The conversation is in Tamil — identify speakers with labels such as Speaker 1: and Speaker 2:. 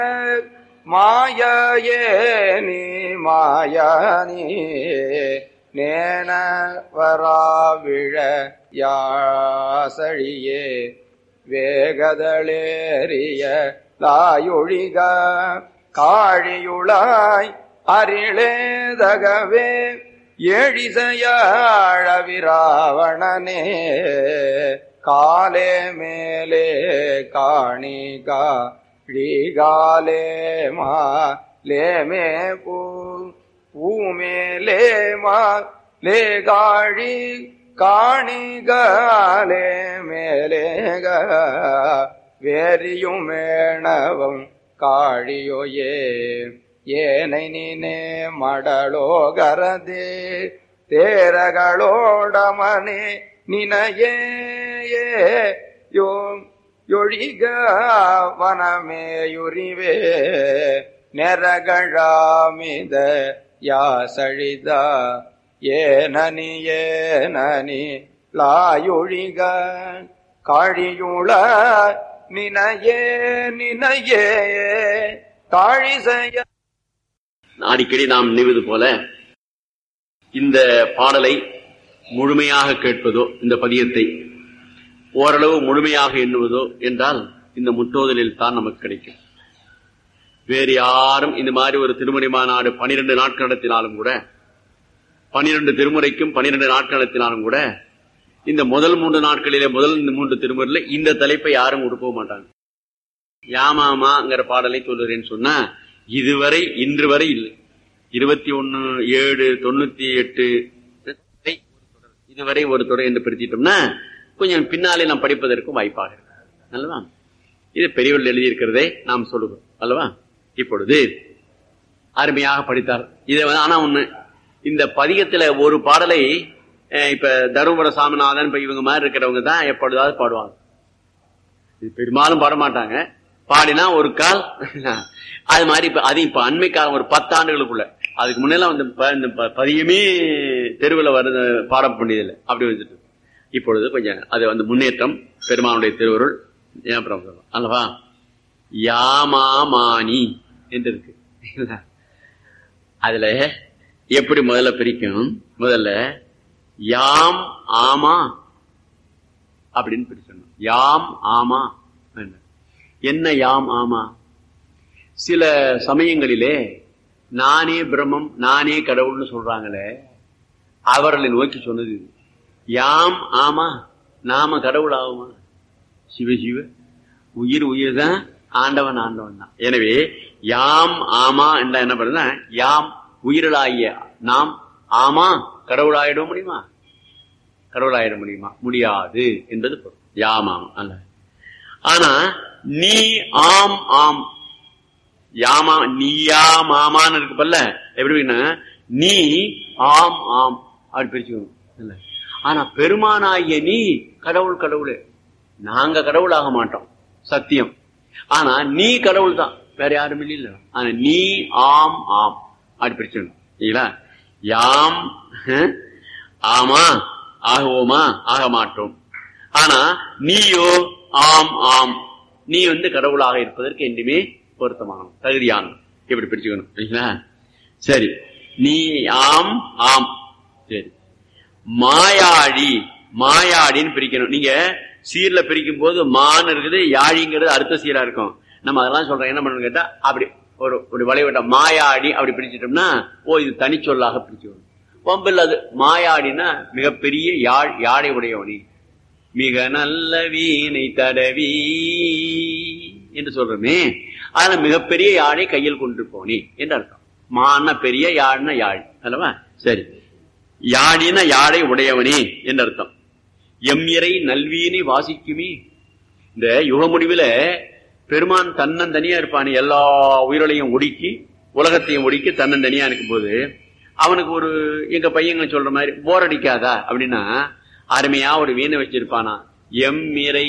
Speaker 1: மாயே நீ மாயானி நேன வராவிழ யாசழியே வேகதளேறிய லாயொழிக காழியுளாய் அரிளேதகவே எழிசையாழ விராவணனே காலே மேலே காணிகா ழீகாலே மா லேமே பூ பூமேலே மா லே காழி காணிகாலே மேலேக வேரியும் மேணவம் காழியோயே ஏனை நீனே மடலோகரதே தேரகளோடமனே நினையே யோ யொழிக வனமேயுரிவே நெரகழாமித யாசழிதா ஏனனி ஏனனி லாயொழிக காழியுள நினையே நினையே தாழிசைய
Speaker 2: அடிக்கடி நாம் நினைவது போல இந்த பாடலை முழுமையாக கேட்பதோ இந்த பதியத்தை ஓரளவு முழுமையாக எண்ணுவதோ என்றால் இந்த முற்றோதலில் தான் நமக்கு கிடைக்கும் வேறு யாரும் இந்த மாதிரி ஒரு திருமுறை மாநாடு பனிரெண்டு நாட்கள் நடத்தினாலும் கூட பனிரெண்டு திருமுறைக்கும் பனிரெண்டு நாட்கள் நடத்தினாலும் கூட இந்த முதல் மூன்று நாட்களிலே முதல் மூன்று திருமுறையில இந்த தலைப்பை யாரும் கொடுக்க மாட்டாங்க யாமாமாங்கிற பாடலை சொல்லுறேன்னு சொன்னா இதுவரை இன்று வரை இல்லை இருபத்தி ஒன்னு ஏழு தொண்ணூத்தி எட்டு இதுவரை ஒரு தொடர் என்று பிரித்திட்டோம்னா கொஞ்சம் பின்னாலே நாம் படிப்பதற்கும் வாய்ப்பாக இருக்கு அல்லவா இது பெரியவர்கள் எழுதியிருக்கிறதே நாம் சொல்லுவோம் அல்லவா இப்பொழுது அருமையாக படித்தார் இதை வந்து ஆனா ஒண்ணு இந்த பதிகத்துல ஒரு பாடலை அஹ், இப்ப தருமபுர சாமிநாதன் இப்ப இவங்க மாதிரி இருக்கிறவங்க தான் எப்பொழுதாவது பாடுவாங்க இது பெரும்பாலும் பாட மாட்டாங்க பாடினா ஒரு கால் அது மாதிரி இப்ப அது இப்ப அண்மை காலம் ஒரு பத்தாண்டுகளுக்குள்ள அதுக்கு முன்னெல்லாம் வந்து ப- இந்த ப- பதியமே தெருவில் வருது பாட வேண்டியதில்லை அப்படி வந்துட்டு இப்பொழுது கொஞ்சம் அது வந்து முன்னேற்றம் பெருமானுடைய திருவருள் ஞாபகம் சொல்லலாம். அல்லவா யாமாமானி என்று இருக்கு அதுல எப்படி முதல்ல பிரிக்கும் முதல்ல யாம் ஆமா அப்படின்னு பிரிச்சணும் யாம் ஆமா என்ன. என்ன யாம் ஆமா சில சமயங்களிலே நானே பிரம்மம் நானே கடவுள்னு சொல்றாங்களே அவர்களை நோக்கி சொன்னது இது. யாம் ஆமா நாம கடவுள் ஆகுமா சிவ சிவ உயிர் உயிர் தான் ஆண்டவன் ஆண்டவன் தான் எனவே யாம் ஆமா என்ற என்ன பண்ணுறா யாம் உயிரலாகிய நாம் ஆமா கடவுளாயிட முடியுமா கடவுளாயிட முடியுமா முடியாது என்பது பொருள் யாமாம் அல்ல ஆனா நீ ஆம் ஆம் யாமா நீயா மாமான்னு இருக்கு பல்ல எப்படின்னா நீ ஆம் ஆம் அப்படி பிரிச்சுக்கணும் இல்ல ஆனா பெருமானாகிய நீ கடவுள் கடவுளே நாங்க கடவுள் ஆக மாட்டோம் சத்தியம் ஆனா நீ கடவுள் தான் வேற யாரும் இல்ல ஆனா நீ ஆம் ஆம் அப்படி பிரிச்சுக்கணும் இல்லைங்களா யாம் ஹம், ஆமா ஆகுவோமா ஆக மாட்டோம் ஆனா நீயோ ஆம் ஆம் நீ வந்து கடவுளாக இருப்பதற்கு என்றுமே பொருத்தமானவன் தகுதியானவன் எப்படி பிரிச்சுக்கணும் சரிங்களா சரி நீ ஆம் ஆம் சரி மாயாழி மாயாடின்னு பிரிக்கணும் நீங்க சீர்ல பிரிக்கும் போது மான் இருக்குது யாழிங்கிறது அடுத்த சீரா இருக்கும் நம்ம அதெல்லாம் சொல்றோம் என்ன பண்ணணும் கேட்டா அப்படி ஒரு ஒரு வளைவட்ட மாயாடி அப்படி பிரிச்சிட்டோம்னா ஓ இது தனிச்சொல்லாக பிரிச்சுக்கணும் வம்பில் அது மாயாடினா மிகப்பெரிய யாழ் யாழை உடையவனி மிக நல்ல வீணை தடவி என்று சொல்றோமே அதுல மிகப்பெரிய யாழை கையில் கொண்டு போனி என்று அர்த்தம் மான பெரிய யாழ்னா யாழ் அல்லவா சரி யாழின யாழை உடையவனே என்று அர்த்தம் எம் இறை நல்வீனை வாசிக்குமே இந்த யுக முடிவுல பெருமான் தன்னன் தனியா இருப்பான் எல்லா உயிர்களையும் ஒடுக்கி உலகத்தையும் ஒடுக்கி தன்னன் தனியா இருக்கும்போது அவனுக்கு ஒரு எங்க பையங்க சொல்ற மாதிரி போர் அடிக்காதா அப்படின்னா அருமையா ஒரு வீணை வச்சிருப்பானா எம் இறை